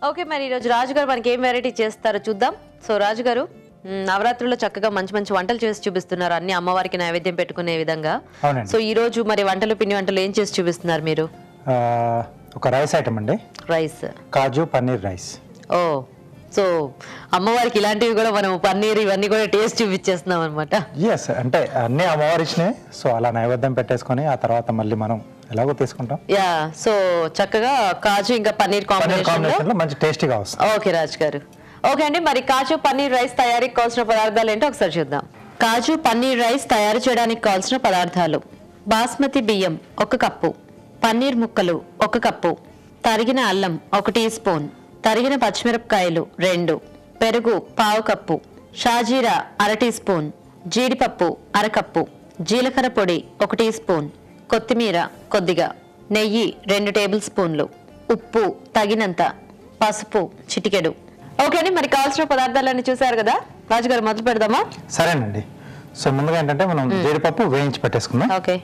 Okay మరి ఈరోజు రాజు గారు మనకి ఏం వెరైటీ చేస్తారో చూద్దాం సో రాజు గారు మ్, నవరాత్రుల్లో చక్కగా మంచి మంచి వంటలు చేసి చూపిస్తున్నారు అన్ని అమ్మవారికి నైవేద్యం పెట్టుకునే విధంగా అవునండి. సో ఈ రోజు మరి వంటలు పిండి వంటలు ఏం చేసి చూపిస్తున్నారు మీరు ఆ, ఒక రైస్ ఐటమ్ అండి rice kaju paneer rice oh so అమ్మవారికి ఇలాంటివి కూడా మనం పన్నీర్ ఇవన్నీ కూడా టేస్ట్ చూపించేస్తున్నాం అనమాట ఎస్ అంటే అన్నీ అమ్మవారి ఇచ్చినాయి సో అలా నైవేద్యం పెట్టేసుకొని ఆ తర్వాత మళ్ళీ మనం ఎలాగో తీసుకుంటాం యా సో చక్కగా కాజు ఇంకా పన్నీర్ పన్నీర్ కాంబినేషన్ లో కాంబినేషన్ లో మంచి టేస్టీగా వస్తుంది ఓకే రాజ్ గారు ఓకే అండి మరి కాజు పన్నీర్ రైస్ తయారీకి కావాల్సిన పదార్థాలు ఏంటో ఒకసారి చూద్దాం కాజు పన్నీర్ రైస్ తయారు చేయడానికి కావాల్సిన పదార్థాలు బాస్మతి బియ్యం ఒక కప్పు పన్నీర్ ముక్కలు ఒక కప్పు తరిగిన అల్లం ఒక టీ స్పూన్ తరిగిన పచ్చిమిరపకాయలు రెండు పెరుగు పావు కప్పు షాజీరా అర టీ స్పూన్ జీడిపప్పు అరకప్పు జీలకర్ర పొడి ఒక టీ స్పూన్ కొత్తిమీర కొద్దిగా నెయ్యి రెండు టేబుల్ స్పూన్లు ఉప్పు తగినంత పసుపు చిటికెడు ఓకే అండి మరి కావాల్సిన పదార్థాలన్నీ చూసారు కదా రాజుగారు మొదలు పెడదామా సరేనండి సో ముందుగా ఏంటంటే మనం జీడిపప్పు వేయించి పెట్టేసుకుందాం ఓకే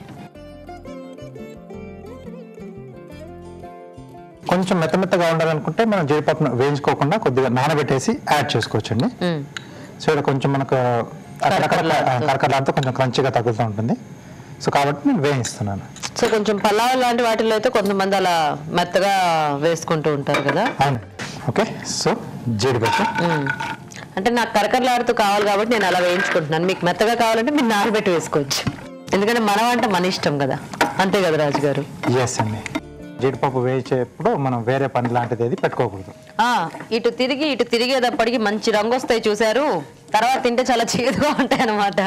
కొంచెం మెత్త మెత్తగా ఉండాలనుకుంటే మనం జీడిపప్పును వేయించుకోకుండా కొద్దిగా నానబెట్టేసి యాడ్ చేసుకోవచ్చండి మ్మ్. సో ఇక్కడ కొంచెం మనకు అక్కడక్కడ కరకరలాడుతూ. కరకరలాడుతూ కొంచెం క్రంచిగా తగులుతూ ఉంటుంది సో కాబట్టి నేను వేయిస్తున్నాను సో కొంచెం పలావ్ లాంటి వాటిలో అయితే కొంతమంది అలా మెత్తగా వేసుకుంటూ ఉంటారు కదా అవునండి ఓకే సో జీడిపప్పు మ్మ్. అంటే నాకు కరకరలాడుతూ కావాలి కాబట్టి నేను అలా వేయించుకుంటున్నాను మీకు మెత్తగా కావాలంటే మీరు నానబెట్టి వేసుకోవచ్చు ఎందుకంటే మన వంట మన ఇష్టం కదా అంతే కదా రాజు గారు ఎస్ అండి జీడిపప్పు వేయించేప్పుడు మనం వేరే పని లాంటిది ఏది పెట్టుకోకూడదు ఆ, ఇటు తిరిగి ఇటు తిరిగేటప్పటికి మంచి రంగు వస్తాయి చూసారు తర్వాత తింటే చాలా చేదుగా ఉంటాయి అన్నమాట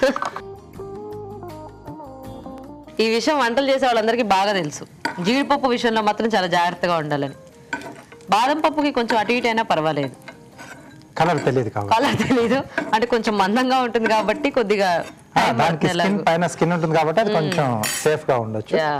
ఈ విషయం వంటలు చేసే వాళ్ళందరికీ బాగా తెలుసు జీడిపప్పు విషయంలో మాత్రం చాలా జాగ్రత్తగా ఉండాలని బాదం పప్పుకి కొంచెం అటు ఇటు అయినా పర్వాలేదు కలర్ తెలియదు కాబట్టి అలా తెలీదు అంటే కొంచెం మందంగా ఉంటుంది కాబట్టి కొద్దిగా ఆ, time దానికి పడుతుంది స్కిన్ ఎలాగో. పైన స్కిన్ ఉంటుంది కాబట్టి అది కొంచెం సేఫ్ గా ఉండొచ్చు యా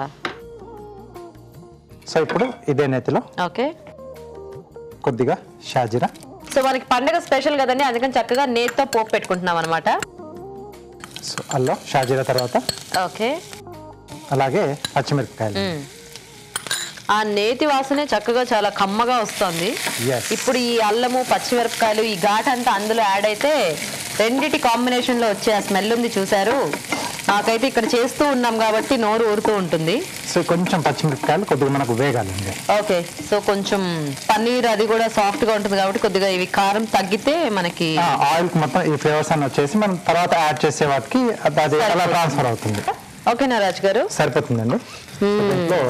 సో ఇప్పుడు ఇదే నేతిలో ఓకే కొద్దిగా షాజీరా సో మనకి పండగ స్పెషల్ కదండి అందుకని చక్కగా నేతితో పోపు పెట్టుకుంటున్నాం అనమాట సో అల్లం షాజీరా తర్వాత ఓకే అలాగే పచ్చిమిరపకాయలు మ్మ్. ఆ నేతి వాసనే చక్కగా చాలా కమ్మగా వస్తుంది Yes. ఇప్పుడు ఈ అల్లము పచ్చిమిరపకాయలు ఈ ఘాట్ అంతా అందులో యాడ్ అయితే రెండిటి కాంబినేషన్ లో వచ్చే ఆ స్మెల్ ఉంది చూసారు నాకైతే ఇక్కడ చేస్తూ ఉన్నాం కాబట్టి నోరు ఊరుతూ ఉంటుంది సో కొంచెం పచ్చిమిరపకాయలు కొద్దిగా మనకు వేగాలండి ఓకే సో కొంచెం పన్నీర్ అది కూడా సాఫ్ట్ గా ఉంటుంది కాబట్టి కొద్దిగా ఇవి కారం తగ్గితే మనకి ఆయిల్ మొత్తం ఈ ఫ్లేవర్స్ అన్ని వచ్చేసి మనం తర్వాత యాడ్ చేసే వాటికి అది అది అలా సరిపోతుంది. ట్రాన్స్ఫర్ అవుతుంది ఓకేనా రాజు గారు సరిపోతుందండి సో దీంట్లో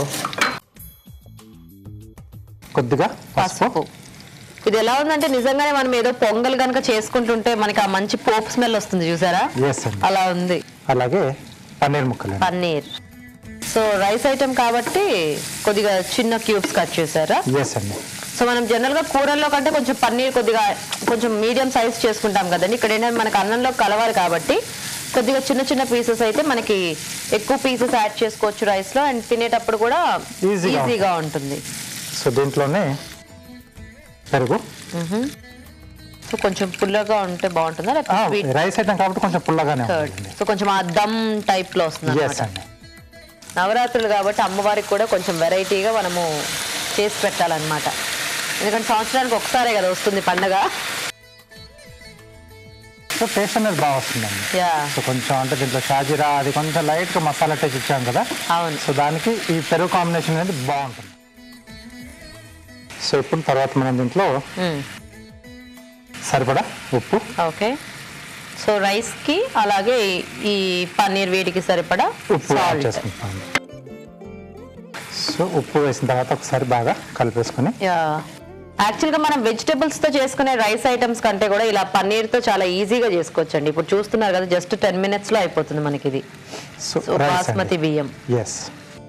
కొద్దిగా పసుపు పసుపు ఇది ఎలా ఉందంటే నిజంగానే మనం ఏదో పొంగల్ కనుక చేసుకుంటుంటే మనకి ఆ మంచి పోపు స్మెల్ వస్తుంది చూసారా ఎస్ అండి అలా ఉంది అలాగే పన్నీర్ ముక్కలు పన్నీర్ సో రైస్ ఐటమ్ కాబట్టి కొద్దిగా చిన్న క్యూబ్స్ కట్ చేశారా ఎస్ అండి సో మనం జనరల్ గా కూరల్లో కంటే కొంచెం పన్నీర్ కొద్దిగా కొంచెం మీడియం సైజ్ చేసుకుంటాం కదండి ఇక్కడ ఏంటంటే మనకి అన్నంలో కలవాలి కాబట్టి కొద్దిగా చిన్న చిన్న పీసెస్ అయితే మనకి ఎక్కువ పీసెస్ యాడ్ చేసుకోవచ్చు రైస్ లో అండ్ తినేటప్పుడు కూడా Easy గా ఈజీగా ఉంటుంది సో దీంట్లోనే పెరుగు సో కొంచెం పుల్లగా ఉంటే బాగుంటుందా లేకపోతే స్వీట్ రైస్ ఐటమ్ కాబట్టి కొంచెం పుల్లగానే కర్డ్ ఉంటుంది సో కొంచెం ఆ దమ్ టైప్ లో వస్తుంది ఎస్ అన్నమాట. అండి నవరాత్రులు కాబట్టి అమ్మవారికి కూడా కొంచెం వెరైటీగా మనము చేసి పెట్టాలన్నమాట ఎందుకంటే సంవత్సరానికి ఒకసారే కదా వస్తుంది పండగ సో టేస్ట్ అనేది బాగా వస్తుందండి యా సో కొంచెం అంటే దీంట్లో షాజీరా అది కొంచెం లైట్గా మసాలా టేస్ట్ ఇచ్చాం కదా అవును సో దానికి ఈ పెరుగు కాంబినేషన్ అనేది బాగుంటుంది సో ఇప్పుడు తర్వాత మనం దీంట్లో మ్మ్. సరిపడా ఉప్పు ఓకే సో రైస్ కి అలాగే ఈ- ఈ పన్నీర్ వీటికి సరిపడా ఉప్పు యాడ్ సాల్ట్ చేసుకుంటాం సో ఉప్పు వేసిన తర్వాత ఒకసారి బాగా కలిపేసుకొని యా యాక్చువల్గా మనం వెజిటబుల్స్ తో చేసుకునే రైస్ ఐటమ్స్ కంటే కూడా ఇలా పన్నీర్ తో చాలా ఈజీగా చేసుకోవచ్చండి ఇప్పుడు చూస్తున్నారు కదా జస్ట్ టెన్ మినిట్స్ లో అయిపోతుంది మనకి ఇది సో సో బాస్మతి బియ్యం ఎస్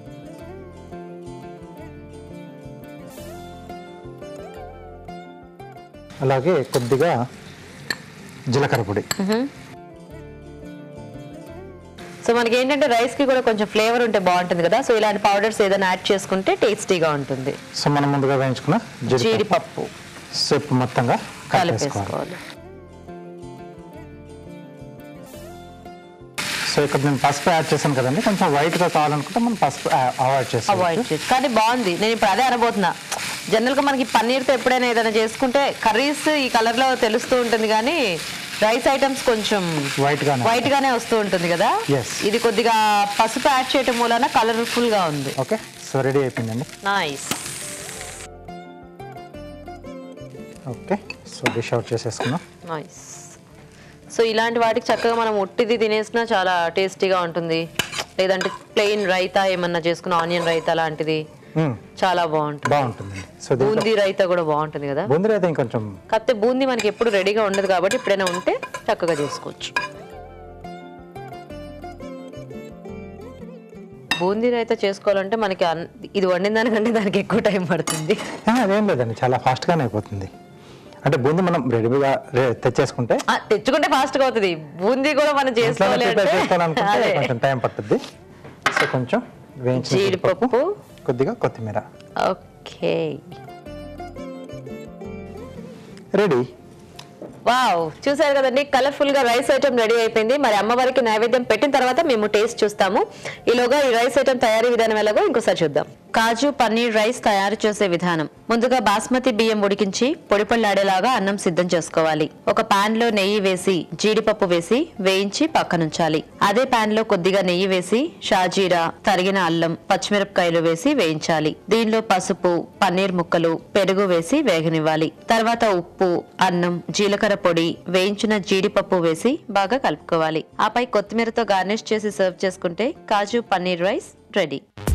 అలాగే కొద్దిగా జీలకర్ర పొడి సో మనకి ఏంటంటే రైస్ కి కూడా కొంచెం ఫ్లేవర్ ఉంటే బాగుంటుంది కదా సో ఇలాంటి పౌడర్స్ ఏదైనా యాడ్ చేసుకుంటే టేస్టీగా ఉంటుంది సో మనం ముందుగా వేయించుకున్న జీడిపప్పు జీడిపప్పు సో ఇప్పుడు మొత్తంగా కలిపేసుకోవాలి కలిపేసుకోవాలి సో ఇక్కడ నేను పసుపు యాడ్ చేశాను కదండి కొంచెం వైట్ గా కావాలనుకుంటే మనం పసుపు అవాయిడ్ చేస్తాం అవాయిడ్ చేయొచ్చు కానీ బాగుంది నేను ఇప్పుడు అదే అనబోతున్నా జనరల్ గా మనకి పన్నీర్తో ఎప్పుడైనా ఏదైనా చేసుకుంటే కర్రీస్ ఈ కలర్ లో తెలుస్తూ ఉంటుంది కానీ రైస్ ఐటమ్స్ కొంచెం వైట్ గానే వైట్ గానే వస్తూ ఉంటుంది కదా Yes. ఇది కొద్దిగా పసుపు యాడ్ చేయటం మూలన కలర్ఫుల్ గా ఉంది ఓకే సో రెడీ అయిపోయిందండి nice okay so dish out చేసేసుకున్నాం నైస్ సో ఇలాంటి వాటికి చక్కగా మనం ఉట్టిది తినేసినా చాలా టేస్టీగా ఉంటుంది లేదంటే ప్లెయిన్ రైతా ఏమన్నా చేసుకున్న ఆనియన్ రైతా లాంటిది మ్మ్. చాలా బాగుంటుంది బాగుంటుందండి సో దీంట్లో బూందీ రైతా కూడా బాగుంటుంది కదా బూందీ అయితే ఇంకొంచెం కాకపోతే బూందీ మనకి ఎప్పుడు రెడీగా ఉండదు కాబట్టి ఎప్పుడైనా ఉంటే చక్కగా చేసుకోవచ్చు బూందీ రైతా చేసుకోవాలంటే మనకి అన్- ఇది వండిన దానికంటే దానికి ఎక్కువ టైం పడుతుంది ఆ, అదేం లేదండి చాలా ఫాస్ట్గానే అయిపోతుంది అంటే బూందీ మనం రెడీగా తెచ్చేసుకుంటే ఆ, తెచ్చుకుంటే ఫాస్ట్ గా అవుతుంది బూందీ కూడా మనం ఇంట్లోనే చేసుకోవాలి ప్రిపేర్ అంటే చేసుకోవాలనుకుంటే అదే. కొంచెం టైం పట్టుద్ది సో కొంచెం వేయించిన జీడిపప్పు. జీడిపప్పు కొద్దిగా కొత్తిమీర ఓకే రెడీ వావ్ చూసారు కదండి కలర్ఫుల్ గా రైస్ ఐటమ్ రెడీ అయిపోయింది మరి అమ్మవారికి నైవేద్యం పెట్టిన తర్వాత మేము టేస్ట్ చూస్తాము ఈలోగా ఈ రైస్ ఐటమ్ తయారీ విధానం ఎలాగో ఇంకోసారి చూద్దాం కాజు పన్నీర్ రైస్ తయారు చేసే విధానం ముందుగా బాస్మతి బియ్యం ఉడికించి పొడిపళ్ళాడేలాగా అన్నం సిద్ధం చేసుకోవాలి ఒక పాన్ లో నెయ్యి వేసి జీడిపప్పు వేసి వేయించి పక్కనుంచాలి అదే పాన్ లో కొద్దిగా నెయ్యి వేసి షాజీరా తరిగిన అల్లం పచ్చిమిరపకాయలు వేసి వేయించాలి దీనిలో పసుపు పన్నీర్ ముక్కలు పెరుగు వేసి వేగనివ్వాలి తర్వాత ఉప్పు అన్నం జీలకర్ర పొడి వేయించిన జీడిపప్పు వేసి బాగా కలుపుకోవాలి ఆపై కొత్తిమీరతో గార్నిష్ చేసి సర్వ్ చేసుకుంటే కాజు పన్నీర్ రైస్ రెడీ